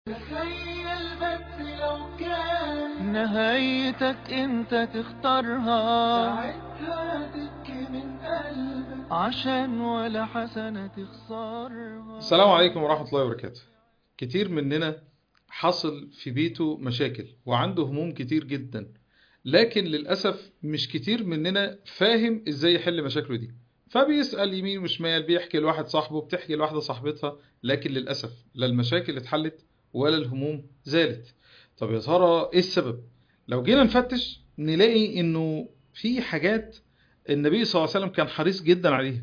تخيل بس لو كان نهايتك انت تختارها ساعتها تبكي من قلبك عشان ولا حسنة تخسرها السلام عليكم ورحمة الله وبركاته كتير مننا حصل في بيته مشاكل وعنده هموم كتير جدا لكن للأسف مش كتير مننا فاهم ازاي يحل مشاكله دي فبيسأل يمين وشمال بيحكي لواحد صاحبه بتحكي لواحدة صاحبتها لكن للأسف لا المشاكل اتحلت ولا الهموم زالت طب يا ترى ايه السبب لو جينا نفتش نلاقي انه في حاجات النبي صلى الله عليه وسلم كان حريص جدا عليها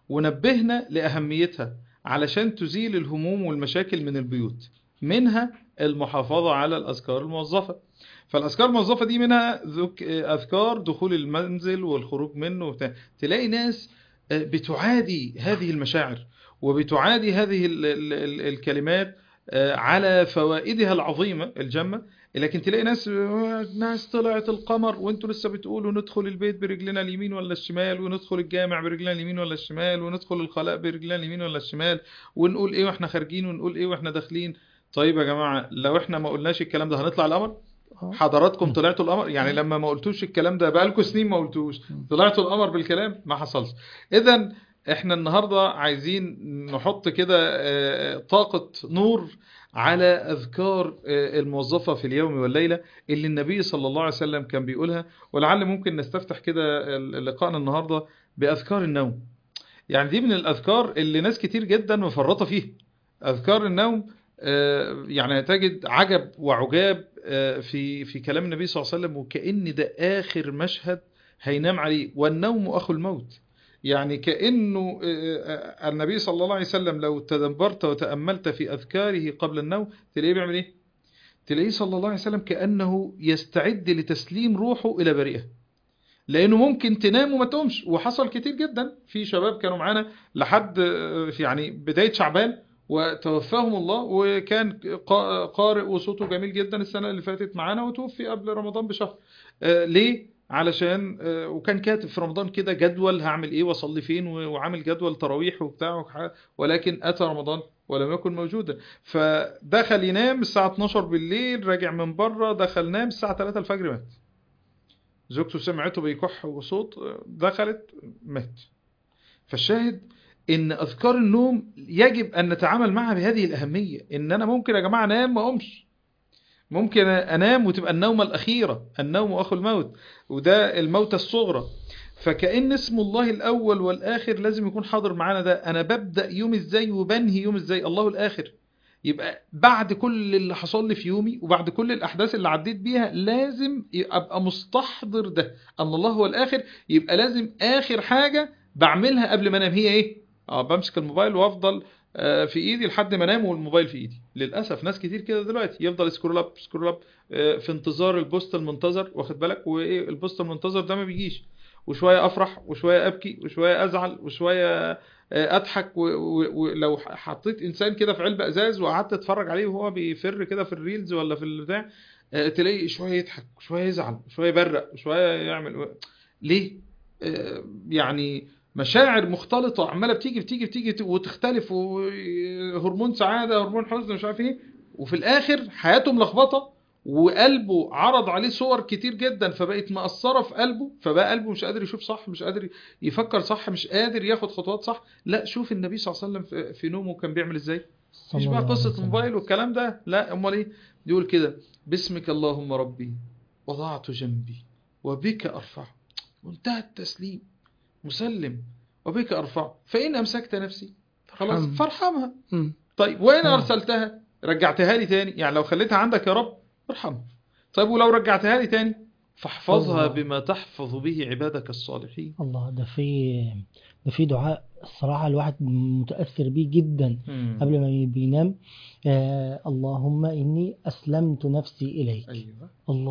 ونبهنا لأهميتها علشان تزيل الهموم والمشاكل من البيوت منها المحافظة على الأذكار الموظفة فالأذكار الموظفة دي منها ذك- أذكار دخول المنزل والخروج منه وبتاع. تلاقي ناس آه، بتعادي هذه المشاعر وبتعادي هذه ال ال ال الكلمات آه، على فوائدها العظيمة الجمة لكن تلاقي ناس آه، ناس طلعت القمر وانتوا لسه بتقولوا ندخل البيت برجلنا اليمين ولا الشمال وندخل الجامع برجلنا اليمين ولا الشمال وندخل الخلاء برجلنا اليمين ولا الشمال ونقول ايه واحنا خارجين ونقول ايه واحنا داخلين طيب يا جماعة لو احنا ما قلناش الكلام ده هنطلع القمر حضراتكم طلعتوا القمر يعني لما ما قلتوش الكلام ده بقالكم سنين ما قلتوش طلعتوا القمر بالكلام ما حصلش اذا احنا النهارده عايزين نحط كده آه، طاقة نور على اذكار آه، الموظفة في اليوم والليلة اللي النبي صلى الله عليه وسلم كان بيقولها ولعل ممكن نستفتح كده لقائنا النهارده باذكار النوم يعني دي من الاذكار اللي ناس كتير جدا مفرطة فيها اذكار النوم آه، يعني تجد عجب وعجاب آه، في في كلام النبي صلى الله عليه وسلم وكأن ده آخر مشهد هينام عليه والنوم أخو الموت يعني كأنه آه، آه، النبي صلى الله عليه وسلم لو تدبرت وتأملت في أذكاره قبل النوم تلاقيه بيعمل إيه؟ تلاقيه صلى الله عليه وسلم كأنه يستعد لتسليم روحه إلى بريئة لأنه ممكن تنام وما تقومش وحصل كتير جدا في شباب كانوا معانا لحد آه، في يعني بداية شعبان وتوفاهم الله وكان قا- قارئ وصوته جميل جدا السنة اللي فاتت معانا وتوفي قبل رمضان بشهر آه، ليه؟ علشان آه، وكان كاتب في رمضان كده جدول هعمل ايه واصلي فين و- وعامل جدول تراويح وبتاع وح- ولكن اتى رمضان ولم يكن موجودا فدخل ينام الساعة 12 بالليل راجع من بره دخل نام الساعة 3 الفجر مات زوجته سمعته بيكح وصوت آه، دخلت مات فالشاهد ان اذكار النوم يجب ان نتعامل معها بهذه الاهميه ان انا ممكن يا جماعه انام ما اقومش ممكن انام وتبقى النومه الاخيره النوم اخو الموت وده الموتة الصغرى فكأن اسم الله الأول والآخر لازم يكون حاضر معانا ده أنا ببدأ يوم إزاي وبنهي يوم إزاي الله الآخر يبقى بعد كل اللي حصل لي في يومي وبعد كل الأحداث اللي عديت بيها لازم أبقى مستحضر ده أن الله هو الآخر يبقى لازم آخر حاجة بعملها قبل ما أنام هي إيه؟ اه بمسك الموبايل وافضل آه، في ايدي لحد ما انام والموبايل في ايدي للاسف ناس كتير كده دلوقتي يفضل سكرول اب سكرول اب آه، في انتظار البوست المنتظر واخد بالك وايه البوست المنتظر ده ما بيجيش وشويه افرح وشويه ابكي وشويه ازعل وشويه آه، اضحك و- و- ولو حطيت انسان كده في علبه ازاز وقعدت اتفرج عليه وهو بيفر كده في الريلز ولا في البتاع آه، تلاقي شويه يضحك وشويه يزعل وشويه يبرق وشويه يعمل ليه آه، يعني مشاعر مختلطة عمالة بتيجي بتيجي بتيجي وتختلف وهرمون سعادة هرمون حزن مش عارف ايه وفي الاخر حياته ملخبطة وقلبه عرض عليه صور كتير جدا فبقت مأثرة في قلبه فبقى قلبه مش قادر يشوف صح مش قادر يفكر صح مش قادر ياخد خطوات صح لا شوف النبي صلى الله عليه وسلم في- في نومه كان بيعمل ازاي صلى مش بقى الله عليه قصة وسلم. موبايل والكلام ده لا امال ايه يقول كده باسمك اللهم ربي وضعت جنبي وبك ارفع منتهى التسليم مسلم وبك ارفع فان امسكت نفسي خلاص فارحمها. فارحمها مم. طيب وين مم. ارسلتها رجعتها لي تاني يعني لو خليتها عندك يا رب ارحمها طيب ولو رجعتها لي تاني فاحفظها الله. بما تحفظ به عبادك الصالحين الله ده في ده في دعاء الصراحة الواحد متأثر بيه جدا قبل ما بينام آه اللهم إني أسلمت نفسي إليك ايوه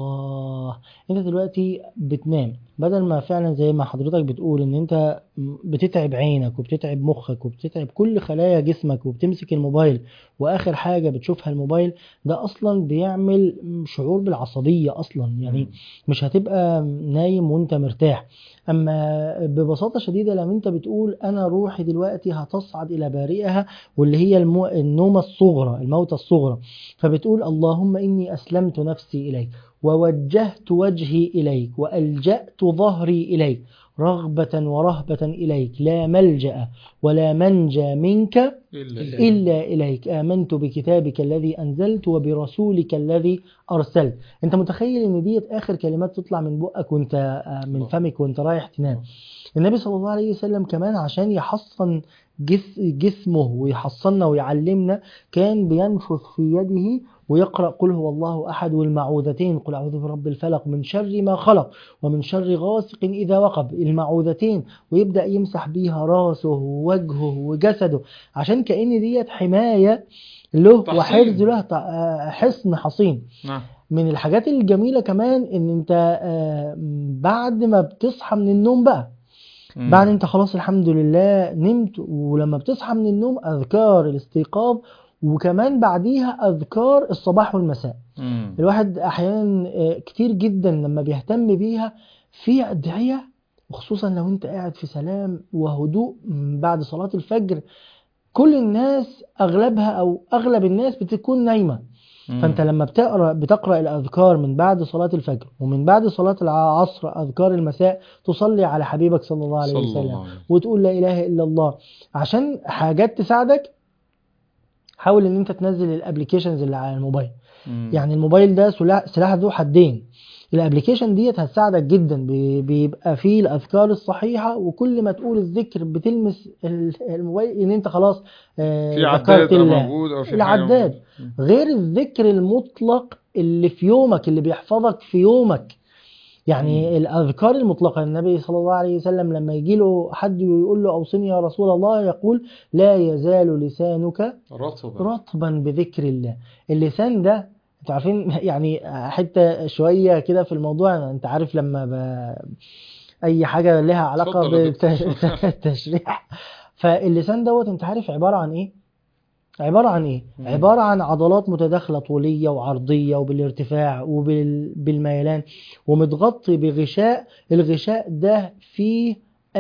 الله انت دلوقتي بتنام بدل ما فعلا زي ما حضرتك بتقول ان انت بتتعب عينك وبتتعب مخك وبتتعب كل خلايا جسمك وبتمسك الموبايل واخر حاجة بتشوفها الموبايل ده اصلا بيعمل شعور بالعصبية اصلا يعني مم. مش هتبقى نايم وانت مرتاح اما ببساطة شديدة لما انت بتقول أنا روحي دلوقتي هتصعد إلى بارئها واللي هي المو... النومة الصغرى الموتة الصغرى فبتقول اللهم إني أسلمت نفسي إليك ووجهت وجهي إليك وألجأت ظهري إليك رغبة ورهبة إليك لا ملجأ ولا منجى منك إلا إلا إليك آمنت بكتابك الذي أنزلت وبرسولك الذي أرسلت أنت متخيل أن ديت آخر كلمات تطلع من بقك وأنت آه، من الله. فمك وأنت رايح تنام النبي صلى الله عليه وسلم كمان عشان يحصن جس جسمه ويحصننا ويعلمنا كان بينفث في يده ويقرأ قل هو الله أحد والمعوذتين قل أعوذ برب الفلق من شر ما خلق ومن شر غاسق إذا وقب المعوذتين ويبدأ يمسح بيها راسه ووجهه وجسده عشان كأن ديت حماية له تحصين. وحرز له ط- آه، حصن حصين نعم من الحاجات الجميلة كمان ان انت آه، بعد ما بتصحى من النوم بقى مم. بعد انت خلاص الحمد لله نمت ولما بتصحى من النوم اذكار الاستيقاظ وكمان بعديها اذكار الصباح والمساء مم. الواحد احيانا آه، كتير جدا لما بيهتم بيها في ادعية وخصوصا لو انت قاعد في سلام وهدوء م، بعد صلاة الفجر كل الناس اغلبها او اغلب الناس بتكون نايمة مم. فانت لما بتقرا بتقرا الاذكار من بعد صلاه الفجر ومن بعد صلاه العصر اذكار المساء تصلي على حبيبك صلى الله عليه صلى وسلم الله عليه وسلم. وتقول لا اله الا الله عشان حاجات تساعدك حاول ان انت تنزل الابلكيشنز اللي على الموبايل مم. يعني الموبايل ده سلاح سلاح ذو حدين الابلكيشن ديت هتساعدك جدا بي- بيبقى فيه الاذكار الصحيحه وكل ما تقول الذكر بتلمس ال- الموبايل ان انت خلاص آه، في ذكرت عداد الله موجود او في حاجة العداد. موجودة. غير الذكر المطلق اللي في يومك اللي بيحفظك في يومك يعني مم. الأذكار المطلقة النبي صلى الله عليه وسلم لما يجي له حد ويقول له أوصني يا رسول الله يقول لا يزال لسانك رطبا رطبا بذكر الله اللسان ده انتوا عارفين يعني حتة شوية كده في الموضوع انت عارف لما ب... أي حاجة لها علاقة اتفضل يا دكتور. بالتشريح فاللسان دوت انت عارف عبارة عن ايه؟ عبارة عن ايه؟ مم. عبارة عن عضلات متداخلة طولية وعرضية وبالارتفاع وبالميلان ومتغطي بغشاء الغشاء ده فيه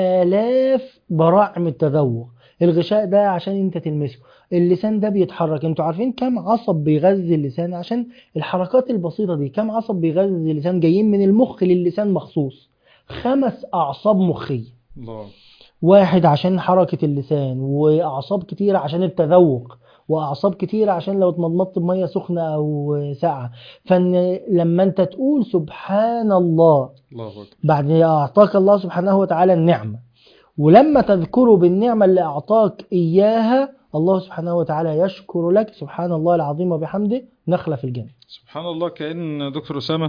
آلاف براعم التذوق الغشاء ده عشان انت تلمسه اللسان ده بيتحرك انتوا عارفين كم عصب بيغذي اللسان عشان الحركات البسيطة دي كم عصب بيغذي اللسان جايين من المخ للسان مخصوص خمس أعصاب مخية الله واحد عشان حركة اللسان وأعصاب كتيرة عشان التذوق وأعصاب كتيرة عشان لو اتمضمضت بمية سخنة أو ساقعة فإن لما أنت تقول سبحان الله الله اكبر بعد ما أعطاك الله سبحانه وتعالى النعمة ولما تذكره بالنعمة اللي أعطاك إياها الله سبحانه وتعالى يشكر لك سبحان الله العظيم وبحمده نخلة في الجنة سبحان الله كأن دكتور أسامة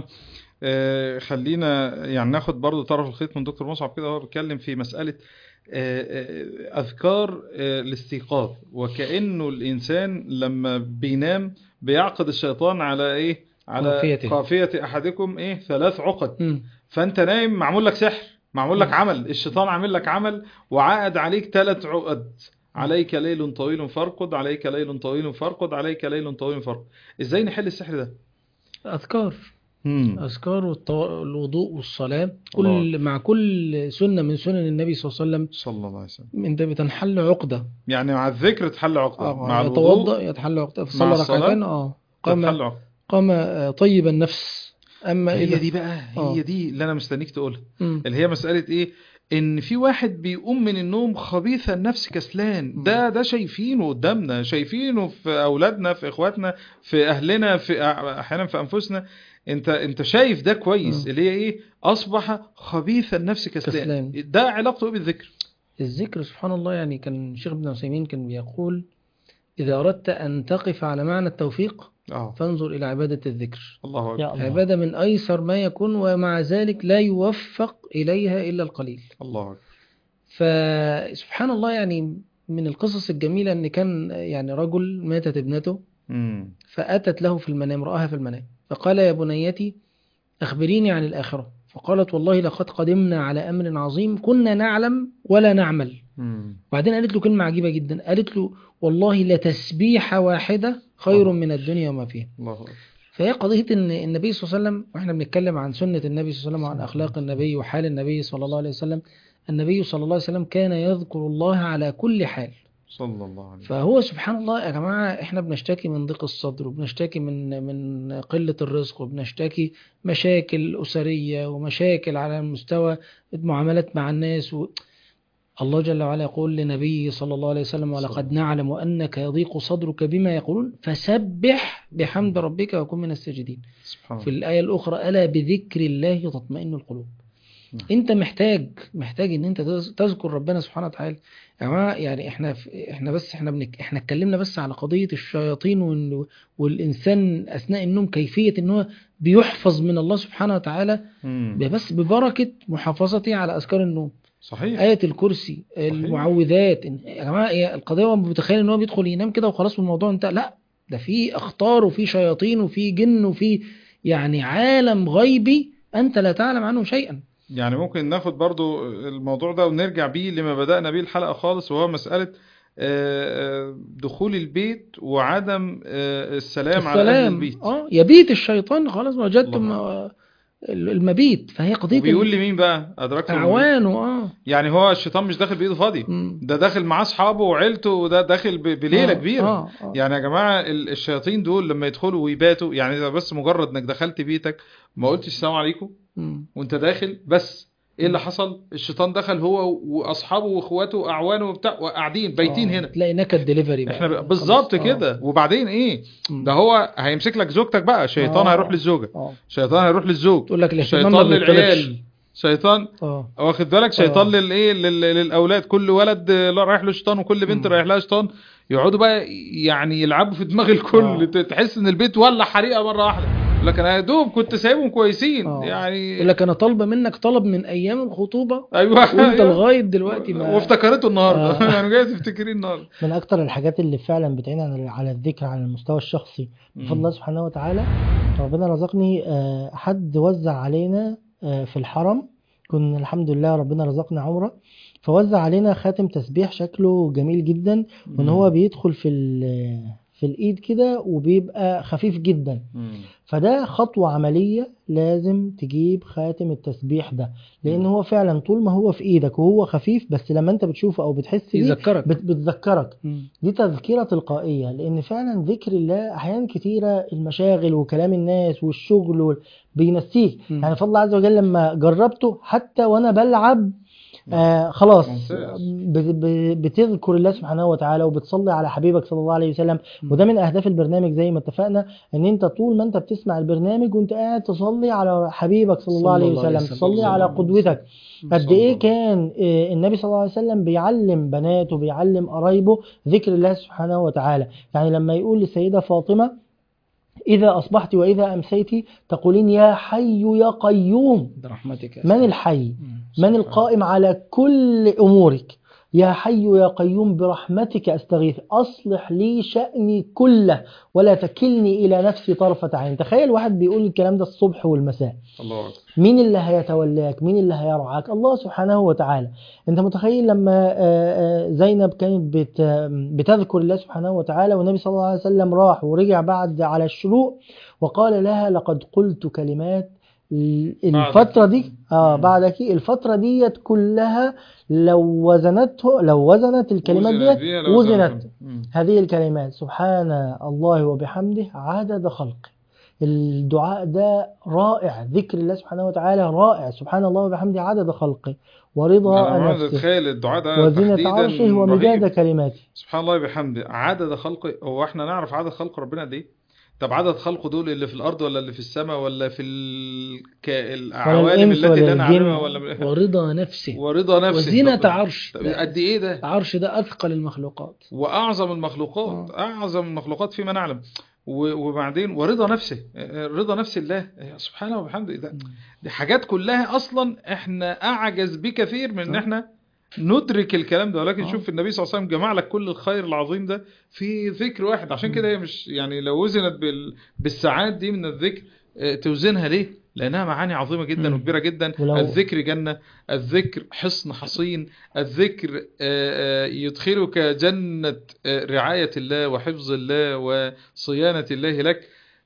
آه، خلينا يعني ناخد برضو طرف الخيط من دكتور مصعب كده وهو بيتكلم في مسألة آه، آه، أذكار آه، الاستيقاظ وكأنه الإنسان لما بينام بيعقد الشيطان على إيه على قافيته. قافية أحدكم إيه ثلاث عقد مم. فانت نايم معمول لك سحر معمول لك عمل الشيطان عامل لك عمل وعقد عليك ثلاث عقد عليك ليل طويل فارقد عليك ليل طويل فارقد عليك ليل طويل فارقد ازاي نحل السحر ده أذكار مم. أذكار والطو... الوضوء والصلاة الله. كل مع كل سنة من سنن النبي صلى الله عليه وسلم صلى الله عليه وسلم انت بتنحل عقدة يعني مع الذكر تحل عقدة آه، مع يتوضأ الوضوء يتحل عقدة في مع صلى الصلاة ركعتين اه تتحل قام عقدة قام آه، طيب النفس أما هي إذا دي بقى آه. هي دي اللي انا مستنيك تقولها مم. اللي هي مسألة ايه ان في واحد بيقوم من النوم خبيث النفس كسلان ده ده شايفينه قدامنا شايفينه في اولادنا في اخواتنا في اهلنا في احيانا في انفسنا انت انت شايف ده كويس مم. اللي هي ايه اصبح خبيث النفس كسلان, كسلان. ده علاقته ايه بالذكر الذكر سبحان الله يعني كان الشيخ ابن عثيمين كان بيقول إذا أردت أن تقف على معنى التوفيق اه فانظر إلى عبادة الذكر الله يا اكبر الله عبادة من أيسر ما يكون ومع ذلك لا يوفق إليها إلا القليل الله اكبر فسبحان الله يعني من القصص الجميلة أن كان يعني رجل ماتت ابنته مم. فأتت له في المنام رآها في المنام فقال يا بنيتي أخبريني عن الآخرة فقالت والله لقد قدمنا على أمر عظيم كنا نعلم ولا نعمل مم. بعدين قالت له كلمة عجيبة جدا قالت له والله لتسبيحة واحدة خير الله. من الدنيا وما فيها الله اكبر فهي قضية ان النبي صلى الله عليه وسلم واحنا بنتكلم عن سنة النبي صلى الله عليه وسلم وعن اخلاق النبي وحال النبي صلى الله عليه وسلم النبي صلى الله عليه وسلم كان يذكر الله على كل حال صلى الله عليه وسلم فهو سبحان الله يا جماعة احنا بنشتكي من ضيق الصدر وبنشتكي من من قلة الرزق وبنشتكي مشاكل أسرية ومشاكل على مستوى المعاملات مع الناس و... الله جل وعلا يقول لنبيه صلى الله عليه وسلم ولقد نعلم أنك يضيق صدرك بما يقولون فسبح بحمد ربك وكن من الساجدين سبحان في الله الآية الأخرى ألا بذكر الله تطمئن القلوب نعم. انت محتاج محتاج ان انت تذ- تذكر ربنا سبحانه وتعالى يا جماعه يعني احنا في احنا بس احنا بنك احنا اتكلمنا بس على قضيه الشياطين وإن والانسان اثناء النوم كيفيه ان هو بيحفظ من الله سبحانه وتعالى مم. بس ببركه محافظته على اذكار النوم صحيح آية الكرسي المعوذات إن- يا جماعة هي القضية هو متخيل ان هو بيدخل ينام كده وخلاص والموضوع انتهى لا ده في اخطار وفي شياطين وفي جن وفي يعني عالم غيبي انت لا تعلم عنه شيئا يعني ممكن ناخد برضو الموضوع ده ونرجع بيه لما بدأنا بيه الحلقة خالص وهو مسألة آه، آه، دخول البيت وعدم آه، السلام, على أهل السلام البيت اه يبيت الشيطان خلاص وجدتم الله. آه، المبيت فهي قضية وبيقول لي مين بقى أدركتم مين؟ اعوانه اه يعني هو الشيطان مش داخل بإيده فاضي مم. ده داخل معاه أصحابه وعيلته وده داخل ب- بليلة آه، كبيرة اه اه يعني يا جماعة ال- الشياطين دول لما يدخلوا ويباتوا يعني إذا بس مجرد انك دخلت بيتك ما قلتش السلام عليكم مم. وانت داخل بس ايه اللي حصل الشيطان دخل هو واصحابه واخواته واعوانه وبتاع وقاعدين بايتين آه، هنا تلاقي نكد دليفري بقى احنا ب- خلاص. بالظبط آه. كده وبعدين ايه مم. ده هو هيمسك لك زوجتك بقى شيطان آه. هيروح للزوجه اه شيطان هيروح للزوج تقول لك الاهتمام شيطان ما بيطلبش. للعيال شيطان اه واخد بالك شيطان آه. للايه لل- للاولاد كل ولد آه، لا رايح له شيطان وكل بنت مم. رايح لها شيطان يقعدوا بقى يعني يلعبوا في دماغ الكل آه. تحس ان البيت ولع حريقه مره واحده لكن انا يا دوب كنت سايبهم كويسين آه. يعني يقول لك انا طالبه منك طلب من ايام الخطوبه ايوه وانت أيوة. لغايه دلوقتي ما وافتكرته النهارده آه. يعني جاي تفتكريه النهارده من اكتر الحاجات اللي فعلا بتعين على على الذكر على المستوى الشخصي بفضل الله سبحانه وتعالى ربنا رزقني آه، حد وزع علينا آه، في الحرم كنا الحمد لله ربنا رزقنا عمره فوزع علينا خاتم تسبيح شكله جميل جدا وان هو بيدخل في ال- في الايد كده وبيبقى خفيف جدا مم. فده خطوة عملية لازم تجيب خاتم التسبيح ده لان هو فعلا طول ما هو في ايدك وهو خفيف بس لما انت بتشوفه او بتحس بيه يذكرك بت- بتذكرك مم. دي تذكرة تلقائية لأن فعلا ذكر الله أحيانا كتيرة المشاغل وكلام الناس والشغل وال- بينسيك مم. يعني فضل عز وجل لما جربته حتى وأنا بلعب آه خلاص ممتاز. ب- ب- بتذكر الله سبحانه وتعالى وبتصلي على حبيبك صلى الله عليه وسلم مم. وده من أهداف البرنامج زي ما اتفقنا إن أنت طول ما أنت بتسمع البرنامج وأنت قاعد تصلي على حبيبك صلى الله عليه وسلم تصلي على قدوتك قد صلى ايه الله. كان آه، النبي صلى الله عليه وسلم بيعلم بناته بيعلم قرايبه ذكر الله سبحانه وتعالى يعني لما يقول للسيدة فاطمة إذا أصبحت وإذا أمسيت تقولين يا حي يا قيوم برحمتك يا من سيدي. الحي مم. من القائم على كل أمورك يا حي يا قيوم برحمتك أستغيث أصلح لي شأني كله ولا تكلني إلى نفسي طرفة عين تخيل واحد بيقول الكلام ده الصبح والمساء الله اكبر مين اللي هيتولاك مين اللي هيرعاك الله سبحانه وتعالى انت متخيل لما آه، آه، زينب كانت بت بتذكر الله سبحانه وتعالى والنبي صلى الله عليه وسلم راح ورجع بعد على الشروق وقال لها لقد قلت كلمات ال- الفترة دي اه مم. بعدك الفترة ديت كلها لو وزنته لو وزنت الكلمات وزنت ديت بيها لو وزنت وزنت. مم. هذه الكلمات سبحان الله وبحمده عدد خلقه الدعاء ده رائع ذكر الله سبحانه وتعالى رائع سبحان الله وبحمده عدد خلقه ورضا انا عاوز نفسه اتخيل الدعاء ده وزنة تحديداً عرشه ومداد رهيب. كلماته سبحان الله بحمده عدد خلقه هو احنا نعرف عدد خلق ربنا قد ايه طب عدد خلقه دول اللي في الارض ولا اللي في السماء ولا في ال... ك... العوالم الإنس التي ولا لا الجن نعلمها ولا ورضا نفسه ورضا نفسه وزينة طب- عرش طب قد ايه ده العرش ده أثقل المخلوقات واعظم المخلوقات اعظم المخلوقات فيما نعلم و- وبعدين ورضا نفسه رضا نفس الله سبحانه وبحمده ده دي حاجات كلها اصلا احنا اعجز بكثير من ان آه. احنا ندرك الكلام ده ولكن آه. شوف النبي صلى الله عليه وسلم جمع لك كل الخير العظيم ده في ذكر واحد عشان كده هي مش يعني لو وزنت بال بالساعات دي من الذكر آه، توزنها ليه لانها معاني عظيمه جدا مم. وكبيره جدا ولو- الذكر جنه الذكر حصن حصين الذكر آه، آه، يدخلك جنه آه، رعايه الله وحفظ الله وصيانه الله لك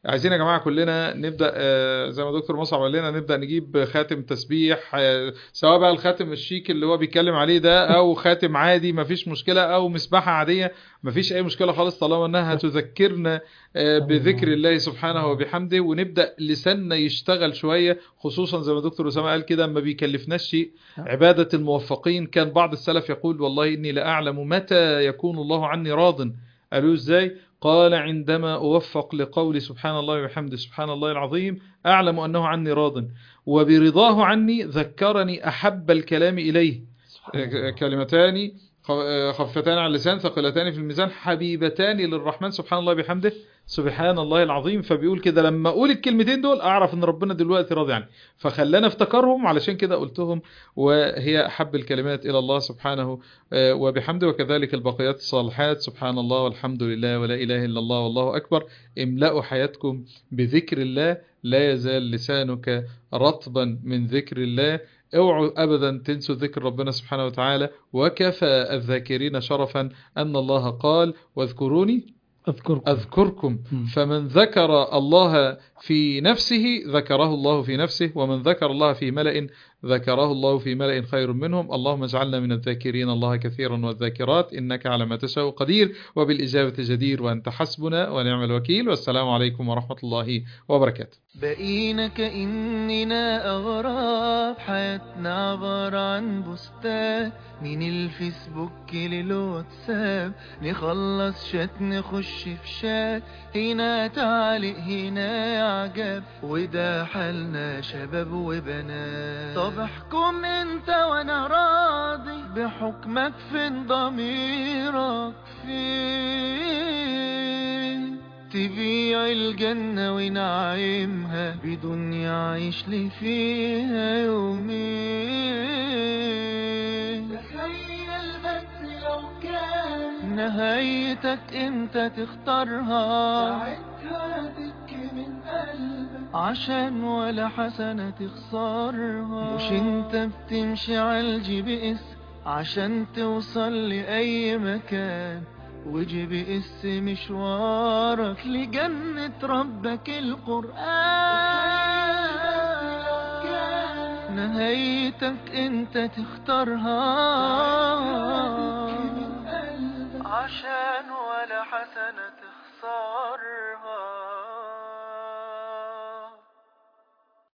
عايزين يا جماعه كلنا نبدا آه، زي ما دكتور مصعب قال لنا نبدا نجيب خاتم تسبيح آه، سواء بقى الخاتم الشيك اللي هو بيتكلم عليه ده او خاتم عادي مفيش مشكله او مسبحه عاديه مفيش اي مشكله خالص طالما انها تذكرنا آه، بذكر الله سبحانه وبحمده ونبدا لساننا يشتغل شويه خصوصا زي ما دكتور اسامه قال كده ما بيكلفناش شيء عباده الموفقين كان بعض السلف يقول والله اني لاعلم متى يكون الله عني راض قالوا ازاي قال عندما أوفق لقول سبحان الله وبحمده سبحان الله العظيم أعلم أنه عني راض وبرضاه عني ذكرني أحب الكلام إليه كلمتان خفتان على اللسان ثقلتان في الميزان حبيبتان للرحمن سبحان الله بحمده سبحان الله العظيم فبيقول كده لما اقول الكلمتين دول اعرف ان ربنا دلوقتي راضي عني فخلاني افتكرهم علشان كده قلتهم وهي احب الكلمات الى الله سبحانه آه، وبحمده وكذلك البقيات الصالحات سبحان الله والحمد لله ولا اله الا الله والله اكبر املأوا حياتكم بذكر الله لا يزال لسانك رطبا من ذكر الله اوعوا ابدا تنسوا ذكر ربنا سبحانه وتعالى وكفى الذاكرين شرفا ان الله قال واذكروني اذكركم اذكركم مم. فمن ذكر الله في نفسه ذكره الله في نفسه ومن ذكر الله في ملأ ذكره الله في ملأ خير منهم اللهم اجعلنا من الذاكرين الله كثيرا والذاكرات إنك على ما تشاء قدير وبالإجابة جدير وأنت حسبنا ونعم الوكيل والسلام عليكم ورحمة الله وبركاته بقينا كأننا أغراب حياتنا عبارة عن بوستات من الفيسبوك للواتساب نخلص شات نخش في شات هنا تعليق هنا عجب وده حالنا شباب وبنات طب احكم انت وانا راضي بحكمك فين ضميرك فين تبيع الجنة ونعيمها بدنيا عيش لي فيها يومين تخيل بس لو كان نهايتك انت تختارها ساعتها تبكي من قلبك عشان ولا حسنة تخسرها مش انت بتمشي على الجي بي اس عشان توصل لأي مكان وجي بي اس مشوارك لجنة ربك القرآن نهايتك انت تختارها عشان ولا حسنة تخسرها